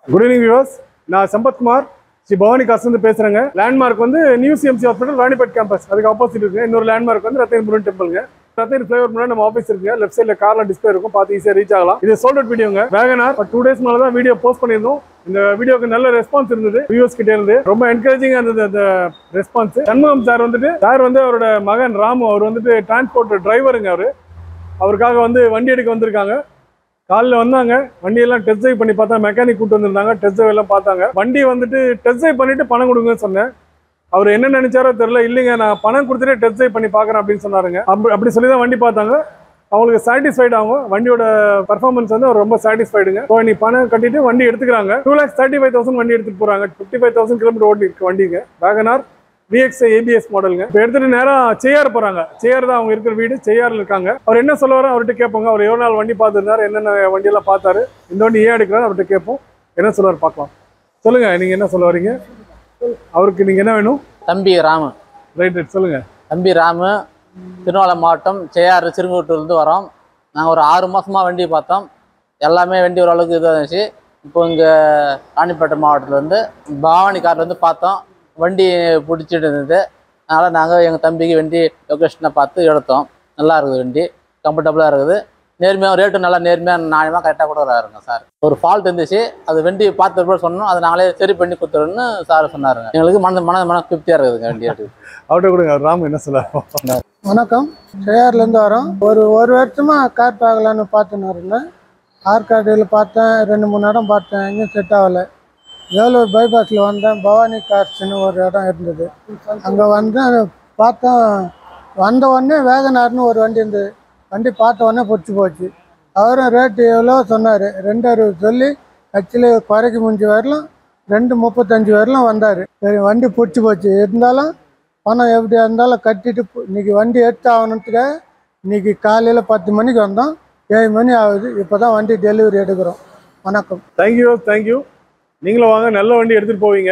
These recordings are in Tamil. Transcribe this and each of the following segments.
குட் ஈவினிங் வியூவர்ஸ் நான் சம்பத்குமார் ஸ்ரீ பவானி காசுலேருந்து பேசுகிறேங்க லேண்ட்மார்க் வந்து new CMC hospital Ranipet campus அதுக்கு ஆப்போசிட் இருக்கு இன்னொரு லேண்ட்மார்க் வந்து ரத்தன் முருகன் டெம்பிள்ங்க ரத்தன் ஃபிளேவர் முன்னாடி நம்ம ஆஃபீஸ் இருக்குங்க லெஃப்ட் சைடில் கார்ல டிஸ்பிளே இருக்கும் பார்த்து ஈஸியாக ரீச் ஆகலாம் இது சோல்ட் அவுட் வீடியோங்க வேகனார் டூ டேஸ் மேலே தான் வீடியோ போஸ்ட் பண்ணியிருந்தோம் இந்த வீடியோக்கு நல்ல ரெஸ்பான்ஸ் இருந்தது வியூவர்ஸ் கிட்டே இருந்து ரொம்ப என்கரேஜிங்காக இருந்தது அந்த ரெஸ்பான்ஸ் சண்முகம் சார் வந்துட்டு சார் வந்து அவரோட மகன் ராமு அவர் வந்துட்டு டிரான்ஸ்போர்ட் டிரைவருங்க அவர் அவருக்காக வந்து வண்டி எடுக்க வந்திருக்காங்க காலைல வந்தாங்க வண்டியெல்லாம் டெஸ்ட் ட்ரைவ் பண்ணி பார்த்தா மெக்கானிக் கூட்டு வந்திருந்தாங்க டெஸ்ட் ட்ரைவ் எல்லாம் பார்த்தாங்க வண்டி வந்துட்டு டெஸ்ட் ட்ரைவ் பண்ணிட்டு பணம் கொடுங்கன்னு சொன்னேன் அவர் என்ன நினைச்சாரோ தெரியல இல்லைங்க நான் பணம் கொடுத்துட்டு டெஸ்ட் ட்ரைவ் பண்ணி பார்க்குறேன் அப்படின்னு சொன்னாருங்க அப்படி அப்படி சொல்லி தான் வண்டி பார்த்தாங்க அவங்களுக்கு சாட்டிஸ்ஃபைட் ஆகும் வண்டியோட பர்ஃபார்மன்ஸ் வந்து அவர் ரொம்ப சாட்டிஸ்ஃபைடுங்க ஸோ நீ பணம் கட்டிட்டு வண்டி எடுத்துக்கிறாங்க two lakhs thirty five thousand வண்டி எடுத்துட்டு போறாங்க ஃபிஃப்டி ஃபைவ் தௌசண்ட் கிலோமீட்டர் ஓடி இருக்கு வண்டிங்க வேகனார் விஎக்ஸ் ஏபிஎஸ் மாடலுங்க இப்போ எடுத்துட்டு நேராக செய்யார் போறாங்க செய்யார் தான் அவங்க இருக்கிற வீடு செய்யார்ல இருக்காங்க அவர் என்ன சொல்லுவாரோ அவர்கிட்ட கேட்போங்க அவர் எவ்வளோ நாள் வண்டி பார்த்துருந்தாரு என்னென்ன வண்டியெல்லாம் பார்த்தாரு இந்த வண்டி ஏன் எடுக்கிறாரு அவர்கிட்ட கேட்போம் என்ன சொல்லுவார் பார்க்கலாம் சொல்லுங்க நீங்க என்ன சொல்ல வரீங்க அவருக்கு நீங்க என்ன வேணும் தம்பி ராமு ரைட் ரைட் சொல்லுங்க தம்பி ராமு திருவண்ணாமலை மாவட்டம் செய்யாறு சிறுங்கூட்டூர்லேருந்து வரோம் நாங்கள் ஒரு ஆறு மாசமா வண்டி பார்த்தோம் எல்லாமே வண்டி ஓரளவுக்கு இதாக இருந்துச்சு இப்போ இங்கே ராணிப்பேட்டை மாவட்டத்துலேருந்து பவானி கார்ல இருந்து பார்த்தோம் வண்டி பிடிச்சிட்டு இருந்தது அதனால் நாங்கள் எங்கள் தம்பிக்கு வண்டி லொக்கேஷனை பார்த்து எடுத்தோம் நல்லா இருக்குது வண்டி கம்ஃபர்டபுளாக இருக்குது நேர்மையாக ரேட்டு நல்லா நேர்மையாக நியாயமாக கரெக்டாக கூட இருங்க சார் ஒரு ஃபால்ட் இருந்துச்சு அது வண்டி பார்த்து ரூபாய் சொன்னோம் அதை நாங்களே சரி பண்ணி கொடுத்துருன்னு சார் சொன்னாருங்க எங்களுக்கு மன மன மன திருப்தியாக இருக்குதுங்க வண்டி எடுத்து அவர்கிட்ட கொடுங்க ராம் என்ன சொல்ல வணக்கம் செய்யார்லேருந்து வரோம் ஒரு ஒரு வருஷமாக கார் பார்க்கலான்னு பார்த்துன்னு இருந்தேன் ஆற்காடியில் பார்த்தேன் ரெண்டு மூணு இடம் பார்த்தேன் எங்கேயும் செட் ஆகலை வேலூர் பைபாஸில் வந்தேன் பவானி கார்ஸ்னு ஒரு இடம் இருந்தது அங்கே வந்து பார்த்தேன் வந்த உடனே வேகனார்னு ஒரு வண்டி இருந்தது வண்டி பார்த்த உடனே பிடிச்சி போச்சு அவரும் ரேட்டு எவ்வளோ சொன்னார் ரெண்டு அறுபது சொல்லி கட்சியில் குறைக்கு முடிஞ்ச வரலாம் ரெண்டு முப்பத்தஞ்சு வரலாம் வந்தார் சரி வண்டி பிடிச்சி போச்சு இருந்தாலும் பணம் எப்படியா இருந்தாலும் கட்டிட்டு போ- இன்னைக்கு வண்டி எடுத்து ஆகணுன்றதுக்காக இன்னைக்கு காலையில் பத்து மணிக்கு வந்தோம் ஏழு மணி ஆகுது இப்போ தான் வண்டி டெலிவரி எடுக்கிறோம் வணக்கம் தேங்க்யூ தேங்க்யூ நீங்களும் வாங்க நல்ல வண்டி எடுத்துகிட்டு போவீங்க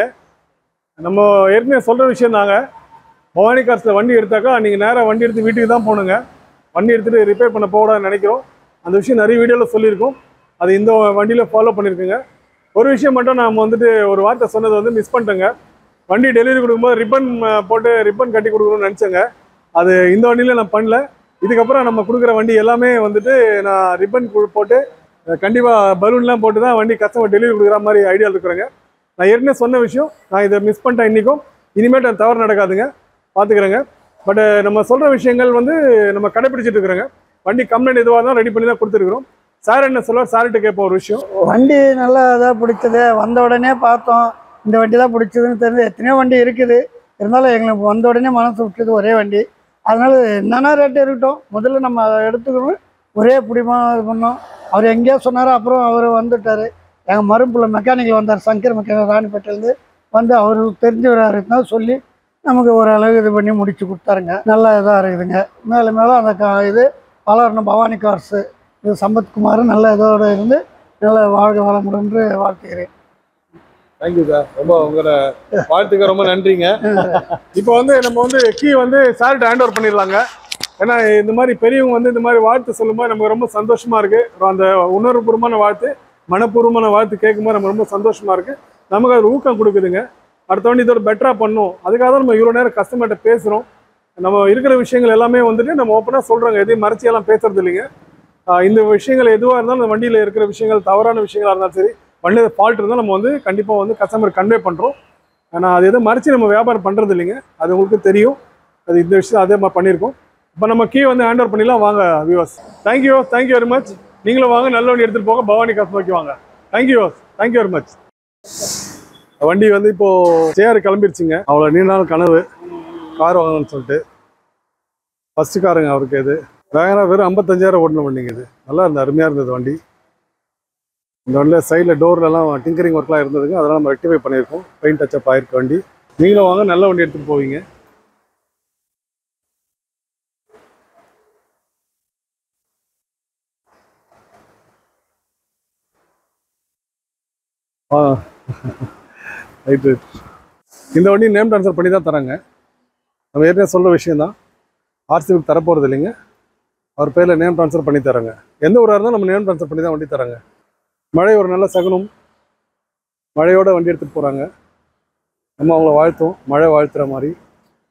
நம்ம ஏற்கனவே சொல்கிற விஷயம் தாங்க பவானி காசில் வண்டி எடுத்தாக்கா நீங்கள் நேராக வண்டி எடுத்து வீட்டுக்கு தான் போகணுங்க வண்டி எடுத்துகிட்டு ரிப்பேர் பண்ண போகக்கூடாதுன்னு நினைக்கிறோம் அந்த விஷயம் நிறைய வீடியோவில் சொல்லியிருக்கோம் அது இந்த வண்டியில் ஃபாலோ பண்ணியிருக்குங்க ஒரு விஷயம் மட்டும் நான் வந்துட்டு ஒரு வார்த்தை சொன்னதை வந்து மிஸ் பண்ணிட்டேங்க வண்டி டெலிவரி கொடுக்கும்போது ரிப்பன் போட்டு ரிப்பன் கட்டி கொடுக்கணும்னு நினச்சேங்க அது இந்த வண்டியில் நான் பண்ணல இதுக்கப்புறம் நம்ம கொடுக்குற வண்டி எல்லாமே வந்துட்டு நான் ரிப்பன் போட்டு கண்டிப்பாக பலூன்லாம் போட்டு தான் வண்டி கஸ்டமர் டெலிவரி கொடுக்குற மாதிரி ஐடியா இருக்கிறேங்க நான் ஏற்கனவே சொன்ன விஷயம் நான் இதை மிஸ் பண்ணிட்டேன் இன்றைக்கும் இனிமேட்டு அந்த தவறு நடக்காதுங்க பார்த்துக்கிறேங்க பட் நம்ம சொல்கிற விஷயங்கள் வந்து நம்ம கடைப்பிடிச்சிட்டு இருக்கிறோங்க வண்டி கம்ப்ளைண்ட் எதுவாக இருந்தாலும் ரெடி பண்ணி தான் கொடுத்துருக்குறோம் சார் என்ன சொல்லுவார் சார்கிட்ட கேட்போம் ஒரு விஷயம் வண்டி நல்லா இதாக பிடிச்சது வந்த உடனே பார்த்தோம் இந்த வண்டி தான் பிடிச்சதுன்னு தெரிஞ்சு எத்தனையோ வண்டி இருக்குது இருந்தாலும் எங்களுக்கு வந்த உடனே மனசு விட்டது ஒரே வண்டி அதனால என்னென்ன ரேட்டு இருக்கட்டும் முதல்ல நம்ம அதை எடுத்துக்கணும் ஒரே பிடிமா இது பண்ணோம் அவர் எங்கேயோ சொன்னார் அப்புறம் அவர் வந்துட்டார் எங்கள் மரும்புல மெக்கானிக்கல் வந்தார் சங்கர் மெக்கானிக் ராணிப்பேட்டிலேருந்து வந்து அவருக்கு தெரிஞ்சவராக இருந்தால் சொல்லி நமக்கு ஓரளவு இது பண்ணி முடிச்சு கொடுத்தாருங்க நல்லா இதாக இருக்குதுங்க மேலும் மேலும் அந்த கா இது வளரணும் பவானி கார்ஸு இது சம்பத்குமார் நல்ல இதோட இருந்து நல்ல வாழ்க வளமுடன் வாழ்த்துகிறேன் தேங்க்யூ சார் ரொம்ப உங்களோட வாழ்த்துக்க ரொம்ப நன்றிங்க இப்போ வந்து நம்ம வந்து கீ வந்து சார்கிட்ட ஹேண்ட் ஓவர் பண்ணிடலாங்க ஏன்னா இந்த மாதிரி பெரியவங்க வந்து இந்த மாதிரி வாழ்த்து சொல்லும்போது நமக்கு ரொம்ப சந்தோஷமா இருக்கு அப்புறம் அந்த உணர்வுபூர்வமான வாழ்த்து மனப்பூர்வமான வாழ்த்து கேட்கும்போது நமக்கு ரொம்ப சந்தோஷமா இருக்கு நமக்கு அது ஊக்கம் கொடுக்குதுங்க அடுத்த வண்டி இதோட பெட்டரா பண்ணும் அதுக்காக தான் நம்ம இவ்வளோ நேரம் கஸ்டமர்கிட்ட பேசுகிறோம் நம்ம இருக்கிற விஷயங்கள் எல்லாமே வந்துட்டு நம்ம ஓப்பனாக சொல்கிறோங்க எதையும் மறைச்சி எல்லாம் பேசுறது இல்லைங்க ஆஹ் இந்த விஷயங்கள் எதுவாக இருந்தாலும் அந்த வண்டியில் இருக்கிற விஷயங்கள் தவறான விஷயங்களா இருந்தாலும் சரி வண்டியில் ஃபால்ட் இருந்தால் நம்ம வந்து கண்டிப்பாக வந்து கஸ்டமர் கன்வே பண்ணுறோம் ஆனால் அது எதுவும் மறைச்சி நம்ம வியாபாரம் பண்ணுறது இல்லைங்க அது உங்களுக்கு தெரியும் அது இந்த விஷயம் அதே மாதிரி பண்ணியிருக்கோம் இப்போ நம்ம கீ வந்து ஹேண்ட் ஓவர் பண்ணிடலாம் வாங்க viewers thank you thank you very much நீங்களும் வாங்க நல்ல வண்டி எடுத்துகிட்டு போங்க பவானி காசு நோக்கி வாங்க தேங்க்யூ தேங்க்யூ வெரி மச் வண்டி வந்து இப்போ சேர் கிளம்பிருச்சுங்க அவ்வளோ நீண்ட நாள் கனவு கார் வாங்கணும்னு சொல்லிட்டு ஃபர்ஸ்ட் காருங்க அவருக்கு இது வேகனா வெறும் ஐம்பத்தஞ்சாயிரம் ஓட்டின வண்டிங்க இது நல்லா இருந்தது அருமையாக இருந்தது வண்டி இந்த வண்டியில் சைடில் டோர்லலாம் டிங்கரிங் ஒர்க்லாம் இருந்ததுங்க அதெல்லாம் நம்ம ரெக்டிஃபை பண்ணியிருக்கோம் பெயிண்ட் டச்சப் ஆயிருக்கு வண்டி நீங்களும் வாங்க நல்ல வண்டி எடுத்துகிட்டு போவீங்க ஆ ரைட் ரைட் இந்த வண்டி நேம் ட்ரான்ஸ்ஃபர் பண்ணி தான் தராங்க நம்ம ஏற்கனவே சொல்கிற விஷயம் தான் ஆர்சிபுக்கு தரப்போகிறது இல்லைங்க அவர் பேரில் நேம் ட்ரான்ஸ்ஃபர் பண்ணி தராங்க எந்த ஊராக இருந்தாலும் நம்ம நேம் ட்ரான்ஸ்ஃபர் பண்ணி தான் வண்டி தராங்க மழை ஒரு நல்ல சகுனம் மழையோட வண்டி எடுத்துகிட்டு போகிறாங்க நம்ம அவங்கள வாழ்த்தோம் மழை வாழ்த்துற மாதிரி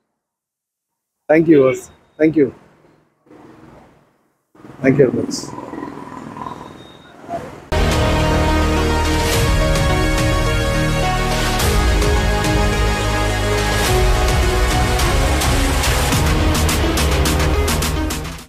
தேங்க்யூ வர்ஸ் தேங்க்யூ தேங்க்யூ வெரி மச்